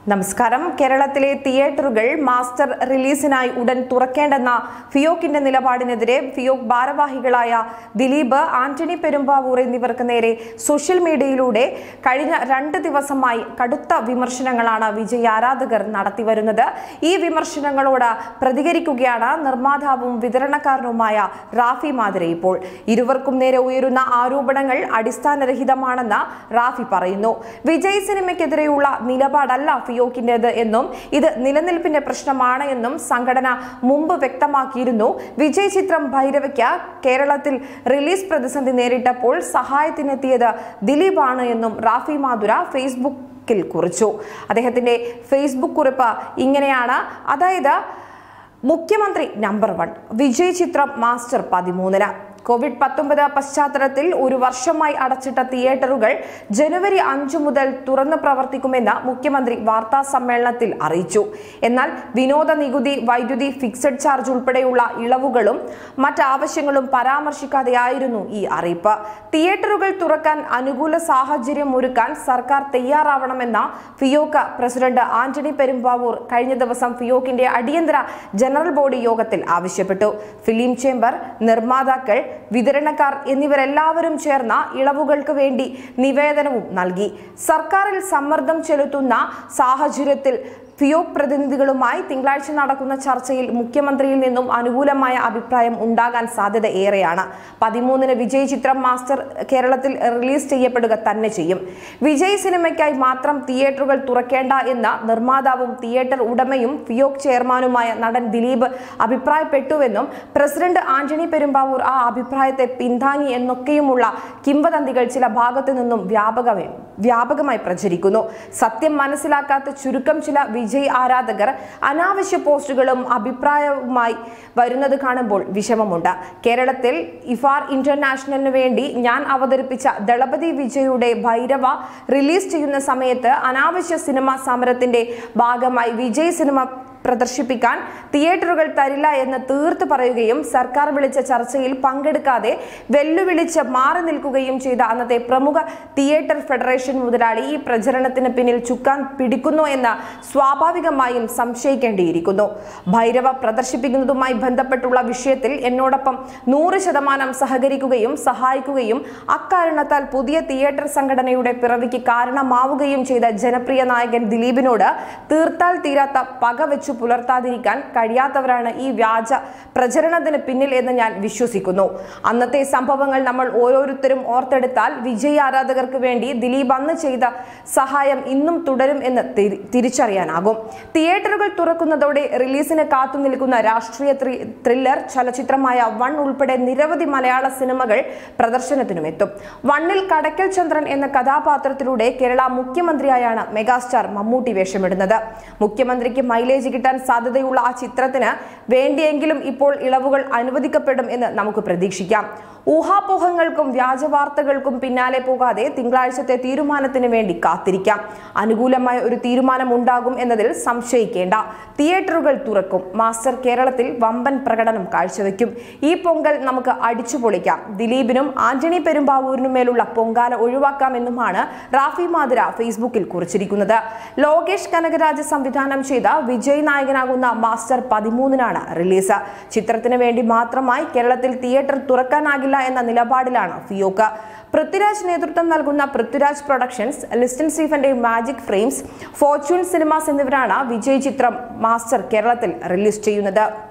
നമസ്കാരം കേരളത്തിലെ തിയേറ്ററുകൾ മാസ്റ്റർ റിലീസിനായി ഉടൻ തുറക്കേണ്ടെന്ന ഫിയോക്കിന്റെ നിലപാടിനെതിരെ ഫിയോക് ഭാരവാഹികളായ ദിലീപ് ആന്റണി പെരുമ്പാവൂർ എന്നിവർക്ക് നേരെ സോഷ്യൽ മീഡിയയിലൂടെ കഴിഞ്ഞ രണ്ട് ദിവസമായി കടുത്ത വിമർശനങ്ങളാണ് വിജയ് ആരാധകർ നടത്തിവരുന്നത് ഈ വിമർശനങ്ങളോട് പ്രതികരിക്കുകയാണ് നിർമ്മാതാവും വിതരണക്കാരനുമായ റാഫി മാതിരെ ഇപ്പോൾ ഇരുവർക്കും നേരെ ഉയരുന്ന ആരോപണങ്ങൾ അടിസ്ഥാനരഹിതമാണെന്ന് റാഫി പറയുന്നു വിജയ് സിനിമയ്ക്കെതിരെയുള്ള നിലപാടല്ല ഫിയോക്കിൻ്റെത് എന്നും ഇത് നിലനിൽപ്പിന്റെ പ്രശ്നമാണ് എന്നും സംഘടന മുമ്പ് വ്യക്തമാക്കിയിരുന്നു വിജയ് ചിത്രം ഭൈരവയ്ക്ക് കേരളത്തിൽ റിലീസ് പ്രതിസന്ധി നേരിട്ടപ്പോൾ സഹായത്തിനെത്തിയത് ദിലീപാണ് എന്നും റാഫി മാധുര ഫേസ്ബുക്കിൽ കുറിച്ചു അദ്ദേഹത്തിന്റെ ഫേസ്ബുക്ക് കുറിപ്പ് ഇങ്ങനെയാണ് അതായത് മുഖ്യമന്ത്രി നമ്പർ വൺ വിജയ് ചിത്രം മാസ്റ്റർ പതിമൂന്നിന് കോവിഡ് പത്തൊമ്പത് പശ്ചാത്തലത്തിൽ ഒരു വർഷമായി അടച്ചിട്ട തിയേറ്ററുകൾ ജനുവരി അഞ്ചു മുതൽ തുറന്നു പ്രവർത്തിക്കുമെന്ന് മുഖ്യമന്ത്രി വാർത്താ സമ്മേളനത്തിൽ അറിയിച്ചു എന്നാൽ വിനോദ നികുതി വൈദ്യുതി ഫിക്സഡ് ചാർജ് ഉൾപ്പെടെയുള്ള ഇളവുകളും മറ്റാവശ്യങ്ങളും പരാമർശിക്കാതെയായിരുന്നു ഈ അറിയിപ്പ് തിയേറ്ററുകൾ തുറക്കാൻ അനുകൂല സാഹചര്യം ഒരുക്കാൻ സർക്കാർ തയ്യാറാവണമെന്ന ഫിയോക്ക പ്രസിഡന്റ് ആന്റണി പെരുമ്പാവൂർ കഴിഞ്ഞ ദിവസം ഫിയോക്കിന്റെ അടിയന്തര ജനറൽ ബോഡി യോഗത്തിൽ ആവശ്യപ്പെട്ടു ഫിലിം ചേംബർ നിർമ്മാതാക്കൾ വിതരണക്കാർ എന്നിവരെല്ലാവരും ചേർന്ന ഇളവുകൾക്ക് വേണ്ടി നിവേദനവും നൽകി സർക്കാരിൽ സമ്മർദ്ദം ചെലുത്തുന്ന സാഹചര്യത്തിൽ ഫിയോക് പ്രതിനിധികളുമായി തിങ്കളാഴ്ച നടക്കുന്ന ചർച്ചയിൽ മുഖ്യമന്ത്രിയിൽ നിന്നും അനുകൂലമായ അഭിപ്രായം ഉണ്ടാകാൻ സാധ്യത ഏറെയാണ് പതിമൂന്നിന് വിജയ് ചിത്രം മാസ്റ്റർ കേരളത്തിൽ റിലീസ് ചെയ്യപ്പെടുക തന്നെ ചെയ്യും വിജയ് സിനിമയ്ക്കായി മാത്രം തിയേറ്ററുകൾ തുറക്കേണ്ട എന്ന നിർമ്മാതാവും തിയേറ്റർ ഉടമയും ഫിയോക് ചെയർമാനുമായ നടൻ ദിലീപ് അഭിപ്രായപ്പെട്ടുവെന്നും പ്രസിഡന്റ് ആന്റണി പെരുമ്പാവൂർ ആ അഭിപ്രായത്തെ പിന്താങ്ങി എന്നൊക്കെയുമുള്ള കിംവദന്തികൾ ചില ഭാഗത്തു നിന്നും വ്യാപകമേ വ്യാപകമായി പ്രചരിക്കുന്നു സത്യം മനസ്സിലാക്കാത്ത ചുരുക്കം ചില വിജയ് ആരാധകർ അനാവശ്യ പോസ്റ്റുകളും അഭിപ്രായവുമായി വരുന്നത് കാണുമ്പോൾ വിഷമമുണ്ട് കേരളത്തിൽ ഇഫാർ ഇന്റർനാഷണലിന് വേണ്ടി ഞാൻ അവതരിപ്പിച്ച ദളപതി വിജയുടെ ഭൈരവ റിലീസ് ചെയ്യുന്ന സമയത്ത് അനാവശ്യ സിനിമ സമരത്തിന്റെ ഭാഗമായി വിജയ് സിനിമ പ്രദർശിപ്പിക്കാൻ തിയേറ്ററുകൾ തരില്ല എന്ന് തീർത്തു പറയുകയും സർക്കാർ വിളിച്ച ചർച്ചയിൽ പങ്കെടുക്കാതെ വെല്ലുവിളിച്ച് മാറി നിൽക്കുകയും ചെയ്ത അന്നത്തെ പ്രമുഖ തിയേറ്റർ ഫെഡറേഷൻ മുതലാളി ഈ പ്രചരണത്തിന് പിന്നിൽ ചുക്കാൻ പിടിക്കുന്നു എന്ന് സ്വാഭാവികമായും സംശയിക്കേണ്ടിയിരിക്കുന്നു ഭൈരവ പ്രദർശിപ്പിക്കുന്നതുമായി ബന്ധപ്പെട്ടുള്ള വിഷയത്തിൽ എന്നോടൊപ്പം നൂറ് ശതമാനം സഹകരിക്കുകയും സഹായിക്കുകയും അക്കാരണത്താൽ പുതിയ തിയേറ്റർ സംഘടനയുടെ പിറവിക്ക് കാരണമാവുകയും ചെയ്ത ജനപ്രിയ നായകൻ ദിലീപിനോട് തീർത്താൽ തീരാത്ത പക വെച്ചു പുലർത്താതിരിക്കാൻ കഴിയാത്തവരാണ് ഈ വ്യാജ പ്രചരണത്തിന് പിന്നിൽ എന്ന് ഞാൻ വിശ്വസിക്കുന്നു അന്നത്തെ സംഭവങ്ങൾ നമ്മൾ ഓരോരുത്തരും ഓർത്തെടുത്താൽ വിജയ് ആരാധകർക്ക് വേണ്ടി ദിലീപ് അന്ന് ചെയ്ത സഹായം ഇന്നും തുടരും എന്ന് തിരി- തിരിച്ചറിയാനാകും തിയേറ്ററുകൾ തുറക്കുന്നതോടെ റിലീസിന് കാത്തു നിൽക്കുന്ന രാഷ്ട്രീയ ത്രി- ത്രില്ലർ ചലച്ചിത്രമായ വൺ ഉൾപ്പെടെ നിരവധി മലയാള സിനിമകൾ പ്രദർശനത്തിനും എത്തും വണ്ണിൽ കടക്കൽ ചന്ദ്രൻ എന്ന കഥാപാത്രത്തിലൂടെ കേരള മുഖ്യമന്ത്രിയായാണ് മെഗാസ്റ്റാർ മമ്മൂട്ടി വേഷമിടുന്നത് മുഖ്യമന്ത്രിക്ക് മൈലേജ് കിട്ടാൻ സാധ്യതയുള്ള ആ ചിത്രത്തിന് വേണ്ടിയെങ്കിലും ഇപ്പോൾ ഇളവുകൾ അനുവദിക്കപ്പെടും എന്ന് നമുക്ക് പ്രതീക്ഷിക്കാം ഊഹാപോഹങ്ങൾക്കും വ്യാജവാർത്തകൾക്കും പിന്നാലെ പോകാതെ തിങ്കളാഴ്ചത്തെ തീരുമാനത്തിന് വേണ്ടി കാത്തിരിക്കാം അനുകൂലമായ ഒരു തീരുമാനം ഉണ്ടാകും എന്നതിൽ സംശയിക്കേണ്ട തിയേറ്ററുകൾ തുറക്കും മാസ്റ്റർ കേരളത്തിൽ വമ്പൻ പ്രകടനം കാഴ്ചവെക്കും ഈ പൊങ്കൽ നമുക്ക് അടിച്ചു പൊളിക്കാം ദിലീപിനും ആന്റണി പെരുമ്പാവൂരിനും മേലുള്ള പൊങ്കാല ഒഴിവാക്കാമെന്നുമാണ് റാഫി മാതിര ഫേസ്ബുക്കിൽ കുറിച്ചിരിക്കുന്നത് ലോകേഷ് കനകരാജ് സംവിധാനം ചെയ്ത വിജയ് നായകനാകുന്ന മാസ്റ്റർ പതിമൂന്നിനാണ് റിലീസ് ചിത്രത്തിന് വേണ്ടി മാത്രമായി കേരളത്തിൽ തിയേറ്റർ തുറക്കാനാകില്ല എന്ന നിലപാടിലാണ് ഫിയോക്ക പൃഥ്വിരാജ് നേതൃത്വം നൽകുന്ന പൃഥ്വിരാജ് പ്രൊഡക്ഷൻസ് ലിസ്റ്റൻ സ്റ്റീഫന്റെ മാജിക് ഫ്രെയിംസ് ഫോർച്യൂൺ സിനിമാസ് എന്നിവരാണ് വിജയ് ചിത്രം മാസ്റ്റർ കേരളത്തിൽ റിലീസ് ചെയ്യുന്നത്